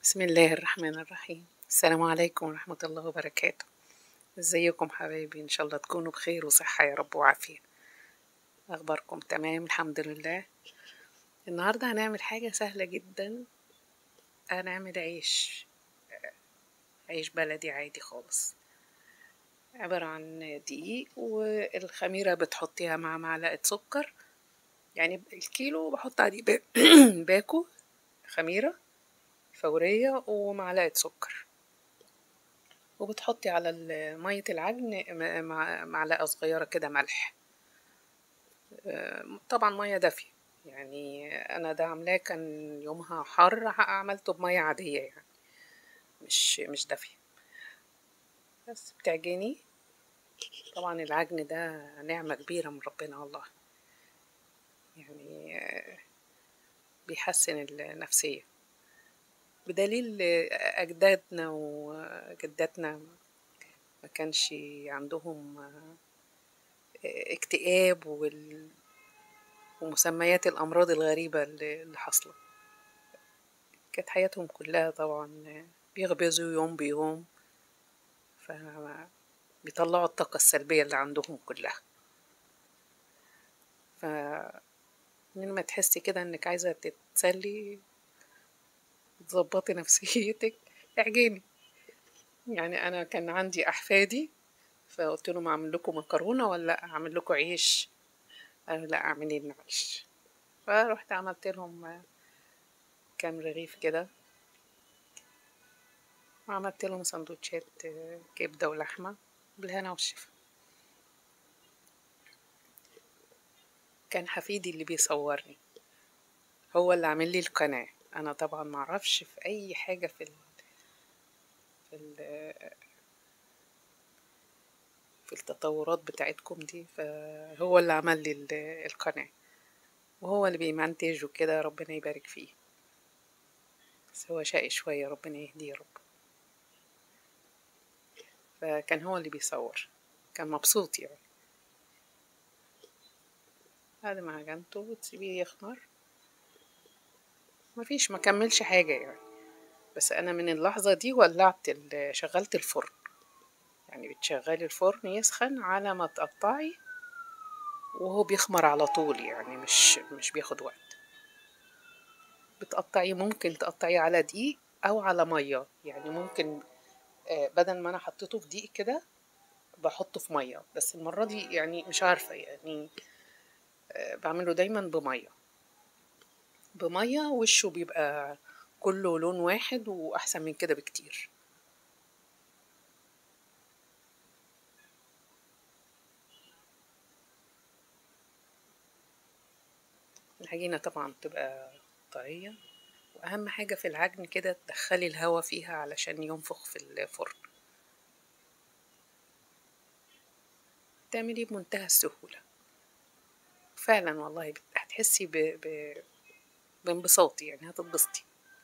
بسم الله الرحمن الرحيم السلام عليكم ورحمة الله وبركاته ازيكم حبايبي ان شاء الله تكونوا بخير وصحة يا رب وعافية اخباركم تمام الحمد لله النهاردة هنعمل حاجة سهلة جدا هنعمل عيش عيش بلدي عادي خالص عبارة عن دقيق والخميرة بتحطيها مع معلقة سكر يعني الكيلو بحط عليه با- باكو خميرة فورية ومعلقة سكر وبتحطي على ال- مية العجن م- مع- معلقة صغيرة كده ملح آه، طبعا مية دافية يعني أنا ده عاملاه كان يومها حر عملته بمية عادية يعني مش مش دافية بس بتعجني طبعا العجن ده نعمة كبيرة من ربنا والله يعني آه، بيحسن النفسية بدليل أجدادنا وجداتنا ما كانش عندهم اكتئاب وال... ومسميات الأمراض الغريبة اللي اللي حاصلة كانت حياتهم كلها طبعا بيخبزوا يوم بيوم فبيطلعوا الطاقة السلبية اللي عندهم كلها ف من ما تحسي كده انك عايزة تتسلي تظبطي نفسيتك اعجني يعني انا كان عندي احفادي فقلت لهم اعمل لكم مكرونه ولا اعمل لكم عيش قالوا لا اعملي لنا عيش فروحت عملت لهم كام رغيف كده وعملت لهم سندوتشات كبده ولحمه بالهنا والشفا كان حفيدي اللي بيصورني هو اللي عامل لي القناه انا طبعا معرفش في اي حاجه في ال... في ال... في التطورات بتاعتكم دي فهو اللي عمل لي ال- القناة وهو اللي بيمنتج وكده ربنا يبارك فيه بس هو شقي شوية ربنا يهديه يا رب فكان هو اللي بيصور كان مبسوط يعني بعد ما عجنته وتسيبيه يخمر مفيش ما كملش حاجة يعني بس أنا من اللحظة دي ولعت ال- شغلت الفرن يعني بتشغلي الفرن يسخن على ما تقطعي وهو بيخمر على طول يعني مش مش بياخد وقت بتقطعيه ممكن تقطعيه على دقيق او على ميه يعني ممكن آه، بدل ما انا حطيته في دقيق كده بحطه في ميه بس المره دي يعني مش عارفه يعني آه، بعمله دايما بميه بميه وشه بيبقى كله لون واحد واحسن من كده بكتير العجينه طبعا بتبقى طريه واهم حاجه في العجن كده تدخلي الهواء فيها علشان ينفخ في الفرن تعمليه بمنتهى السهوله فعلا والله بت- هتحسي ب... ب... بانبساط يعني هتتبسطي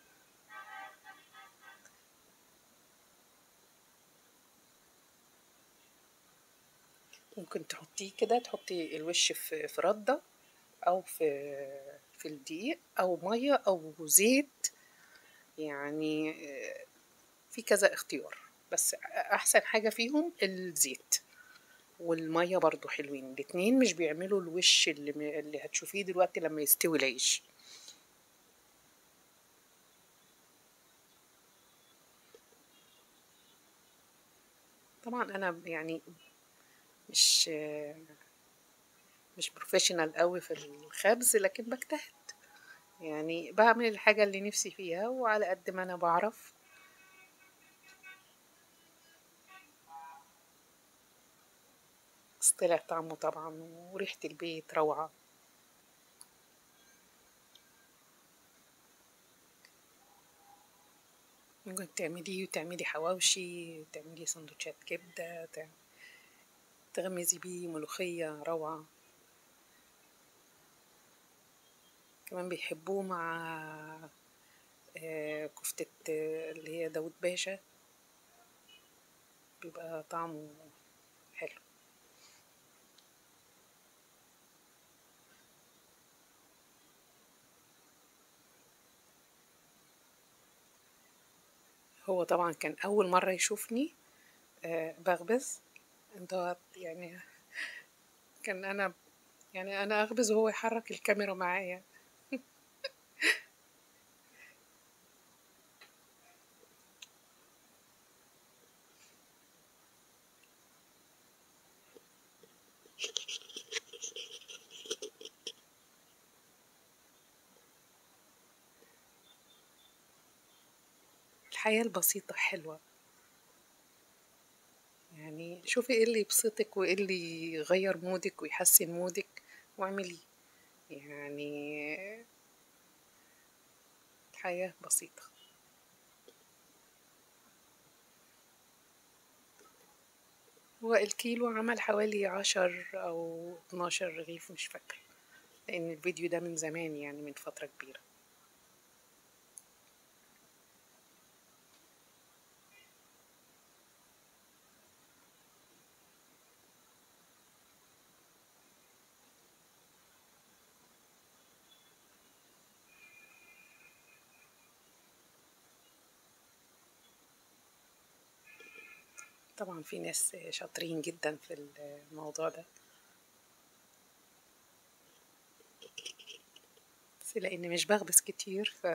ممكن تحطيه كده تحطي الوش في في ردة أو في في الدقيق أو مية أو زيت يعني آه، في كذا اختيار بس أحسن حاجة فيهم الزيت والمية برضو حلوين الاتنين مش بيعملوا الوش اللي, م- اللي هتشوفيه دلوقتي لما يستوي العيش طبعا أنا يعني مش آه، مش بروفيشنال قوي في الخبز لكن بجتهد يعني بعمل الحاجة اللي نفسي فيها وعلى قد ما أنا بعرف بس طلع طعمه طبعا وريحة البيت روعة ممكن تعمليه وتعملي حواوشي تعملي سندوتشات كبدة تع- تغمزي بيه ملوخية روعة كمان بيحبوه مع آه، كفتة آه، اللي هي داود باشا بيبقى طعمه حلو هو طبعا كان أول مرة يشوفني آه، بخبز دوت يعني كان أنا يعني أنا أخبز وهو يحرك الكاميرا معايا الحياة البسيطة حلوة يعني شوفي ايه اللي يبسطك وايه اللي يغير مودك ويحسن مودك واعمليه يعني الحياة بسيطة هو الكيلو عمل حوالي عشر أو اتناشر رغيف مش فاكرة لأن الفيديو ده من زمان يعني من فترة كبيرة طبعا في ناس شاطرين جدا في الموضوع ده بس لأني مش بخبز كتير ف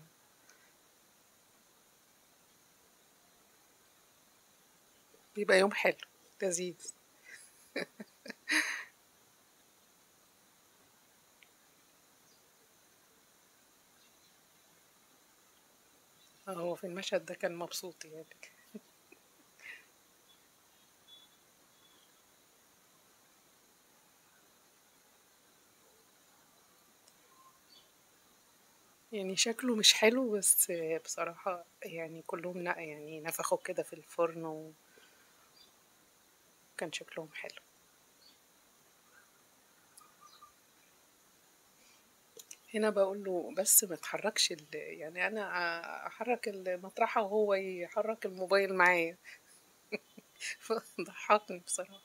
بيبقى يوم حلو لذيذ هو في المشهد ده كان مبسوط يعني يعني شكله مش حلو بس بصراحة يعني كلهم لا يعني نفخوا كده في الفرن وكان شكلهم حلو هنا بقول له بس ما تحركش ال... يعني انا احرك المطرحة وهو يحرك الموبايل معايا ضحكني بصراحة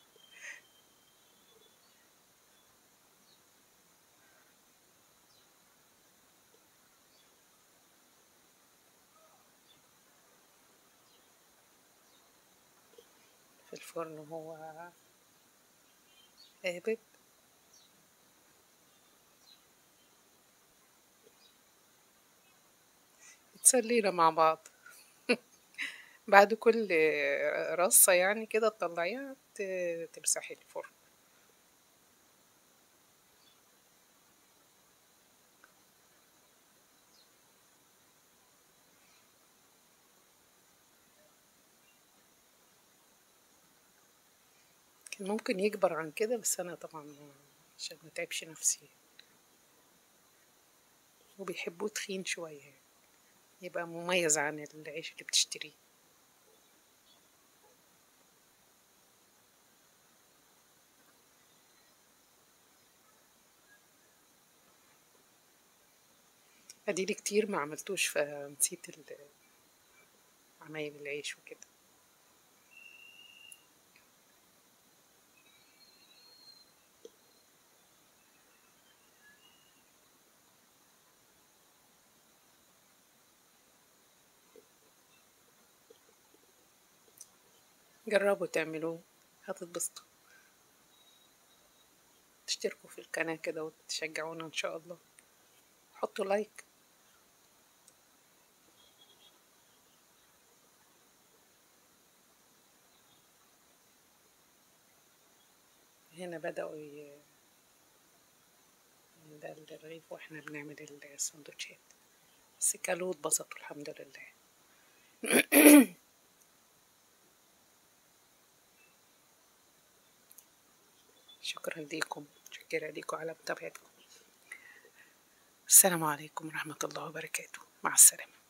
في الفرن وهو قابض اتسلينا مع بعض بعد كل رصة يعني كده تطلعيها ت- تمسحي الفرن كان ممكن يكبر عن كده بس انا طبعا عشان ما تعبش نفسي وبيحبوه تخين شوية يعني يبقى مميز عن العيش اللي بتشتريه اديلي كتير ما عملتوش فنسيت ال- عمايل العيش وكده جربوا تعملوه هتتبسطوا تشتركوا في القناة كده وتشجعونا ان شاء الله حطوا لايك هنا بدأوا ي... ده الرغيف واحنا بنعمل السندوتشات بس كلوا واتبسطوا الحمد لله شكرا ليكم شكرا ليكم على متابعتكم السلام عليكم ورحمة الله وبركاته مع السلامة